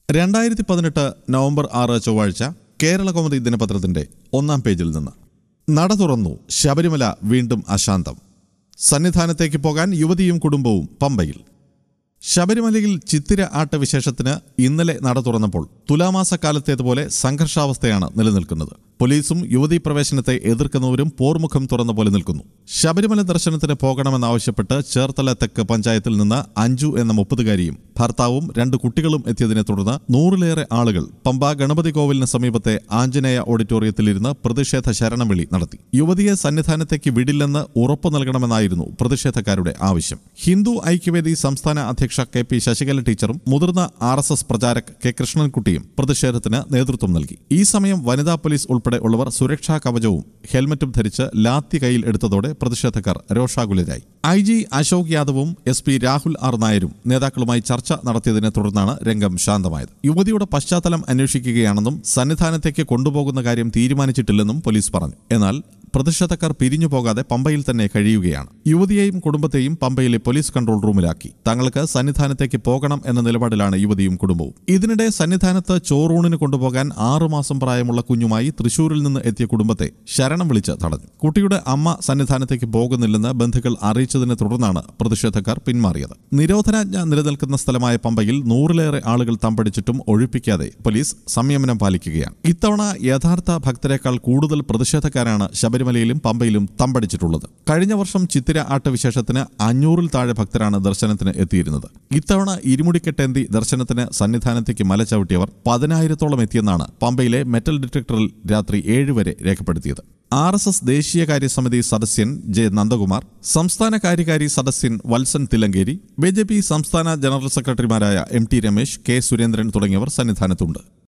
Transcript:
രണ്ടായിരത്തി പതിനെട്ട് നവംബർ ആറ് ചൊവ്വാഴ്ച കേരള കൗമുദി ദിനപത്രത്തിന്റെ ഒന്നാം പേജിൽ നിന്ന് നട തുറന്നു ശബരിമല വീണ്ടും അശാന്തം സന്നിധാനത്തേക്ക് പോകാൻ യുവതിയും കുടുംബവും പമ്പയിൽ ശബരിമലയിൽ ചിത്തിര ആട്ട വിശേഷത്തിന് ഇന്നലെ നട തുറന്നപ്പോൾ തുലാമാസക്കാലത്തേതുപോലെ സംഘർഷാവസ്ഥയാണ് നിലനിൽക്കുന്നത് പോലീസും യുവതീ പ്രവേശനത്തെ എതിർക്കുന്നവരും പോർമുഖം തുറന്ന പോലെ നിൽക്കുന്നു ശബരിമല ദർശനത്തിന് പോകണമെന്നാവശ്യപ്പെട്ട് ചേർത്തല തെക്ക് പഞ്ചായത്തിൽ നിന്ന് അഞ്ജു എന്ന മുപ്പതുകാരിയും ഭർത്താവും രണ്ട് കുട്ടികളും എത്തിയതിനെ തുടർന്ന് നൂറിലേറെ ആളുകൾ പമ്പ ഗണപതി കോവിലിന് സമീപത്തെ ആഞ്ജനേയ ഓഡിറ്റോറിയത്തിലിരുന്ന് പ്രതിഷേധ ശരണവിളി നടത്തി യുവതിയെ സന്നിധാനത്തേക്ക് വിടില്ലെന്ന് ഉറപ്പു നൽകണമെന്നായിരുന്നു പ്രതിഷേധക്കാരുടെ ആവശ്യം ഹിന്ദു ഐക്യവേദി സംസ്ഥാന അധ്യക്ഷ കെ പി ശശികല ടീച്ചറും മുതിർന്ന R S S pracharak K കൃഷ്ണൻകുട്ടിയും പ്രതിഷേധത്തിന് നേതൃത്വം നൽകി ഈ സമയം വനിതാ പോലീസ് ഉൾപ്പെടെ ഉള്ളവർ സുരക്ഷാ കവചവും ഹെൽമറ്റും ധരിച്ച് ലാത്തി കയ്യിൽ എടുത്തതോടെ പ്രതിഷേധക്കാർ രോഷാകുലരായി ഐ ജി അശോക് യാദവും എസ് പി രാഹുൽ ആർ നായരും നേതാക്കളുമായി ചർച്ച നടത്തിയതിനെ തുടർന്നാണ് രംഗം ശാന്തമായത് യുവതിയുടെ പശ്ചാത്തലം അന്വേഷിക്കുകയാണെന്നും സന്നിധാനത്തേക്ക് കൊണ്ടുപോകുന്ന കാര്യം തീരുമാനിച്ചിട്ടില്ലെന്നും പോലീസ് പറഞ്ഞു എന്നാൽ പ്രതിഷേധക്കാർ പിരിഞ്ഞു പോകാതെ പമ്പയിൽ തന്നെ കഴിയുകയാണ് യുവതിയെയും കുടുംബത്തെയും പമ്പയിലെ പോലീസ് കൺട്രോൾ റൂമിലാക്കി തങ്ങൾക്ക് സന്നിധാനത്തേക്ക് പോകണം എന്ന നിലപാടിലാണ് യുവതിയും കുടുംബവും ഇതിനിടെ സന്നിധാനത്ത് ചോറൂണിന് കൊണ്ടുപോകാൻ ആറുമാസം പ്രായമുള്ള കുഞ്ഞുമായി തൃശൂരിൽ നിന്ന് എത്തിയ കുടുംബത്തെ ശരണം വിളിച്ച് തടഞ്ഞു കുട്ടിയുടെ അമ്മ സന്നിധാനത്തേക്ക് പോകുന്നില്ലെന്ന് ബന്ധുക്കൾ അറിയിച്ചതിനെ തുടർന്നാണ് പ്രതിഷേധക്കാർ പിന്മാറിയത് നിരോധനാജ്ഞ നിലനിൽക്കുന്ന സ്ഥലമായ പമ്പയിൽ നൂറിലേറെ ആളുകൾ തമ്പടിച്ചിട്ടും ഒഴിപ്പിക്കാതെ പോലീസ് സംയമനം പാലിക്കുകയാണ് ഇത്തവണ യഥാർത്ഥ ഭക്തരെക്കാൾ കൂടുതൽ പ്രതിഷേധക്കാരാണ് ശബരിമലയിലും പമ്പയിലും തമ്പടിച്ചിട്ടുള്ളത് കഴിഞ്ഞ വർഷം ചിത്തിര ആട്ടവിശേഷത്തിന് അഞ്ഞൂറിൽ താഴെ ഭക്തരാണ് ദർശനത്തിന് എത്തിയിരുന്നത് ഇത്തവണ ഇരുമുടിക്കെട്ടേന്തി ദർശനത്തിന് സന്നിധാനത്തേക്ക് മല ചവിട്ടിയവർ പതിനായിരത്തോളം എത്തിയെന്നാണ് പമ്പയിലെ മെറ്റൽ ഡിറ്റക്ടറിൽ രാത്രി ഏഴ് വരെ രേഖപ്പെടുത്തിയത് ആർ എസ് എസ് ദേശീയ സമിതി സദസ്യൻ ജെ നന്ദകുമാർ സംസ്ഥാന കാര്യകാരി സദസ്യൻ Valsan Thillankeri B J P സംസ്ഥാന ജനറൽ സെക്രട്ടറിമാരായ M T Ramesh K Surendran തുടങ്ങിയവർ സന്നിധാനത്തുണ്ട്